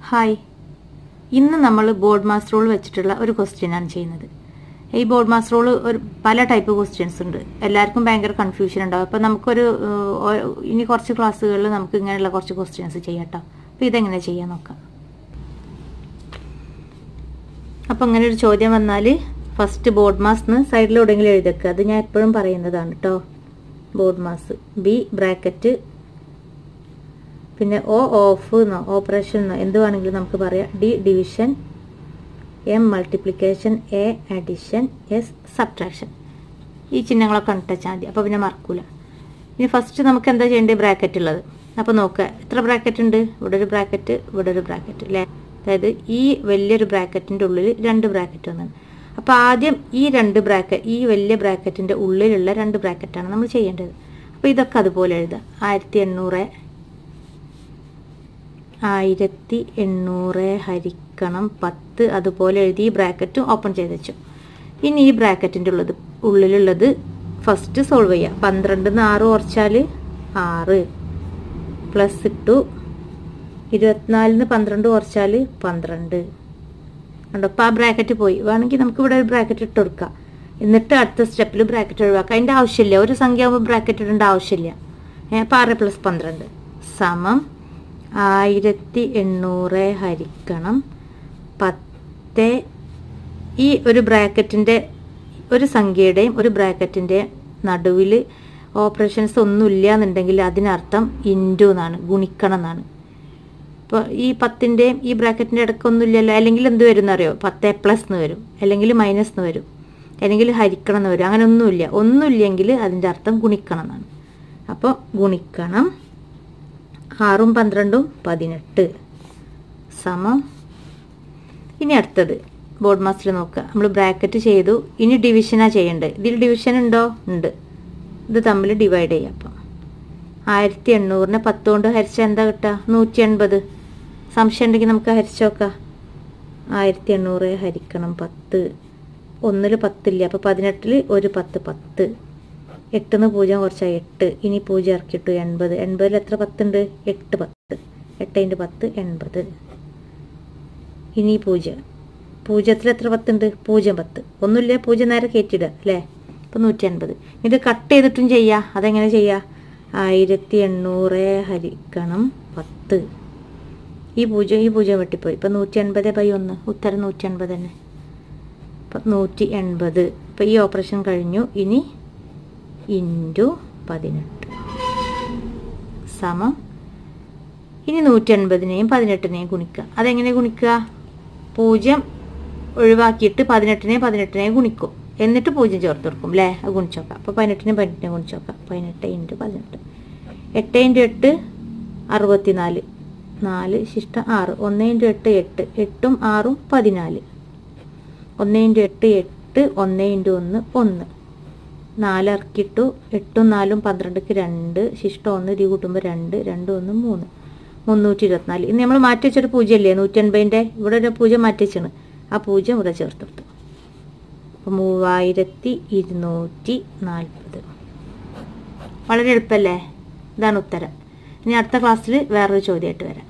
hi ഇന്ന് നമ്മൾ board mass rule വെച്ചിട്ടുള്ള ഒരു ക്വസ്റ്റ്യൻ ആണ് ചെയ്യുന്നത് ഈ ബോർഡ് മാസ് റൂൾ ഒരു പല ടൈപ്പ് ക്വസ്റ്റ്യൻസ് ഉണ്ട് എല്ലാവർക്കും ഭയങ്കര കൺഫ്യൂഷൻ ഉണ്ടാവും അപ്പോൾ നമുക്കൊരു ഏഹ്, ഓ- ഇനി കുറച്ച് ക്ലാസ്സുകളിൽ നമുക്ക് ഇങ്ങനെയുള്ള കുറച്ച് ക്വസ്റ്റ്യൻസ് ചെയ്യാം കേട്ടോ അപ്പോൾ ഇതെങ്ങനെ ചെയ്യാൻ നോക്കാം അപ്പോൾ അങ്ങനെ ഒരു ചോദ്യം വന്നാൽ ഫസ്റ്റ് ബോർഡ് മാസ് എന്ന് സൈഡിൽ എവിടെയെങ്കിലും എഴുതിക്കുക അത് ഞാൻ എപ്പോഴും പറയുന്നതാണ് കേട്ടോ ബോർഡ് മാസ് ബി ബ്രാക്കറ്റ് പിന്നെ ഒ ഓഫ് എന്നോ ഓപ്പറേഷൻ എന്നോ എന്ത് വേണമെങ്കിലും നമുക്ക് പറയാം D division M multiplication A addition S subtraction ഈ ചിഹ്നങ്ങളൊക്കെ കണ്ടിട്ടാൽ മതി അപ്പോൾ പിന്നെ മറക്കൂല ഇനി ഫസ്റ്റ് നമുക്ക് എന്താ ചെയ്യേണ്ടത് ബ്രാക്കറ്റ് ഉള്ളത് അപ്പോൾ നോക്കുക എത്ര ബ്രാക്കറ്റ് ഉണ്ട് ഇവിടെ ഒരു ബ്രാക്കറ്റ് ഇവിടെ ഒരു ബ്രാക്കറ്റ് അല്ലേ അതായത് ഈ വലിയൊരു ബ്രാക്കറ്റിൻ്റെ ഉള്ളിൽ രണ്ട് ബ്രാക്കറ്റ് വന്നത് അപ്പോൾ ആദ്യം ഈ രണ്ട് ബ്രാക്കറ്റ് ഈ വലിയ ബ്രാക്കറ്റിൻ്റെ ഉള്ളിലുള്ള രണ്ട് ബ്രാക്കറ്റാണ് നമ്മൾ ചെയ്യേണ്ടത് അപ്പോൾ ഇതൊക്കെ അതുപോലെ എഴുതുക ആയിരത്തി എണ്ണൂറ് ആയിരത്തി എണ്ണൂറ് ഹരിക്കണം പത്ത് അതുപോലെ എഴുതി ഈ ബ്രാക്കറ്റ് ഓപ്പൺ ചെയ്ത് വെച്ചു ഇനി ഈ ബ്രാക്കറ്റിൻ്റെ ഉള്ളത് ഉള്ളിലുള്ളത് ഫസ്റ്റ് സോൾവ് ചെയ്യുക പന്ത്രണ്ടിന്ന് ആറ് കുറച്ചാൽ ആറ് പ്ലസ് ഇട്ടു ഇരുപത്തിനാലിന് പന്ത്രണ്ട് കുറച്ചാൽ പന്ത്രണ്ട് കണ്ടോ അപ്പോൾ ആ ബ്രാക്കറ്റ് പോയി വേണമെങ്കിൽ നമുക്ക് ഇവിടെ ഒരു ബ്രാക്കറ്റ് ഇട്ട് കൊടുക്കാം എന്നിട്ട് അടുത്ത സ്റ്റെപ്പിൽ ബ്രാക്കറ്റ് ഒഴിവാക്കാം അതിൻ്റെ ആവശ്യമില്ല ഒരു സംഖ്യ ആകുമ്പോൾ ബ്രാക്കറ്റ് ഇടേണ്ട ആവശ്യമില്ല ഏ, അപ്പോൾ ആറ് പ്ലസ് പന്ത്രണ്ട് സമം ആയിരത്തി എണ്ണൂറ് ഹരിക്കണം പത്ത് ഈ ഒരു ബ്രാക്കറ്റിൻ്റെ ഒരു സംഖ്യയുടെയും ഒരു ബ്രാക്കറ്റിൻ്റെ നടുവിൽ ഓപ്പറേഷൻസ് ഒന്നുമില്ല എന്നുണ്ടെങ്കിൽ അതിനർത്ഥം ഇൻറ്റു എന്നാണ് ഗുണിക്കണം എന്നാണ് ഇപ്പോൾ ഈ പത്തിൻ്റെയും ഈ ബ്രാക്കറ്റിൻ്റെ ഇടയ്ക്കൊന്നുമില്ലല്ലോ അല്ലെങ്കിൽ എന്ത് വരും എന്നറിയോ പത്ത് പ്ലസ് എന്ന് വരും അല്ലെങ്കിൽ മൈനസ് എന്ന് വരും അല്ലെങ്കിൽ ഹരിക്കണം എന്ന് വരും അങ്ങനെ ഒന്നുമില്ല ഒന്നുമില്ലെങ്കിൽ അതിൻ്റെ അർത്ഥം ഗുണിക്കണം എന്നാണ് അപ്പോൾ ഗുണിക്കണം ആറും പന്ത്രണ്ടും പതിനെട്ട് സമം ഇനി അടുത്തത് ബോർഡ് മാസ്റ്റർ നോക്കുക നമ്മൾ ബ്രാക്കറ്റ് ചെയ്തു ഇനി ഡിവിഷനാണ് ചെയ്യേണ്ടത് ഇതിൽ ഡിവിഷൻ ഉണ്ടോ ഉണ്ട് ഇത് തമ്മിൽ ഡിവൈഡ് ചെയ്യാം അപ്പം ആയിരത്തി എണ്ണൂറിനെ പത്ത് കൊണ്ട് ഹരിച്ചാൽ എന്താ കിട്ടുക നൂറ്റി എൺപത് സംശയം ഉണ്ടെങ്കിൽ നമുക്ക് ഹരിച്ചു നോക്കാം ആയിരത്തി എണ്ണൂറ് ഹരിക്കണം പത്ത് ഒന്നിൽ പത്തില്ല അപ്പോൾ പതിനെട്ടിൽ ഒരു പത്ത് പത്ത് എട്ടിന്ന് പൂജ്യം കുറച്ചാൽ എട്ട് ഇനി പൂജ്യം ഇറക്കിയിട്ടു എൺപത് എൺപതിൽ എത്ര പത്തുണ്ട് എട്ട് പത്ത് എട്ട് ഇൻറ്റു പത്ത് എൺപത് ഇനി പൂജ്യം പൂജ്യത്തിൽ എത്ര പത്തുണ്ട് പൂജ്യം പത്ത് ഒന്നുമില്ല പൂജ്യം നേരെ കയറ്റിടുക അല്ലേ ഇപ്പം നൂറ്റി എൺപത് ഇത് കട്ട് ചെയ്തിട്ടും ചെയ്യാം അതെങ്ങനെ ചെയ്യാം ആയിരത്തി എണ്ണൂറ് ഹരിക്കണം പത്ത് ഈ പൂജ്യം ഈ പൂജ്യം വെട്ടിപ്പോയി ഇപ്പം നൂറ്റി എൺപത് ബൈ ഒന്ന് ഉത്തരം നൂറ്റി എൺപത് തന്നെ ഇപ്പം നൂറ്റി എൺപത് ഇപ്പം ഈ ഓപ്പറേഷൻ കഴിഞ്ഞു ഇനി ഇൻറ്റു പതിനെട്ട് സമം ഇനി നൂറ്റി എൺപതിനെയും പതിനെട്ടിനെയും ഗുണിക്കുക അതെങ്ങനെ ഗുണിക്കുക പൂജ്യം ഒഴിവാക്കിയിട്ട് പതിനെട്ടിനെയും പതിനെട്ടിനെയും ഗുണിക്കും എന്നിട്ട് പൂജ്യം ചേർത്ത് കൊടുക്കും അല്ലേ അത് ഗുണിച്ച് നോക്കാം അപ്പോൾ പതിനെട്ടിനെയും പതിനെട്ടിനെയും ഗുണിച്ച് നോക്കാം പതിനെട്ട് ഇൻറ്റു പതിനെട്ട് എട്ട് ഇൻറ്റു എട്ട് അറുപത്തിനാല് നാല് ശിഷ്ടം ആറ് ഒന്ന് ഇൻറ്റു എട്ട് എട്ട് എട്ടും ആറും പതിനാല് ഒന്ന് ഇൻറ്റു എട്ട് എട്ട് ഒന്ന് ഇൻറ്റു ഒന്ന് ഒന്ന് നാല് ഇറക്കിയിട്ടു എട്ടും നാലും പന്ത്രണ്ടക്ക് രണ്ട് ശിഷ്ടം ഒന്ന് ഇതി കൂട്ടുമ്പോൾ രണ്ട് രണ്ട് ഒന്ന് മൂന്ന് മുന്നൂറ്റി ഇരുപത്തിനാല് ഇനി നമ്മൾ മാറ്റി വെച്ചൊരു പൂജ്യം അല്ലേ നൂറ്റി എൺപതിൻ്റെ ഇവിടെ ഒരു പൂജ്യം മാറ്റി വെച്ചാണ് ആ പൂജ്യം ഇവിടെ ചേർത്തെടുത്തു അപ്പോൾ മൂവായിരത്തി ഇരുന്നൂറ്റി നാൽപ്പത് വളരെ എളുപ്പമല്ലേ ഇതാണ് ഉത്തരം ഇനി അടുത്ത ക്ലാസ്സിൽ വേറൊരു ചോദ്യമായിട്ട് വരാം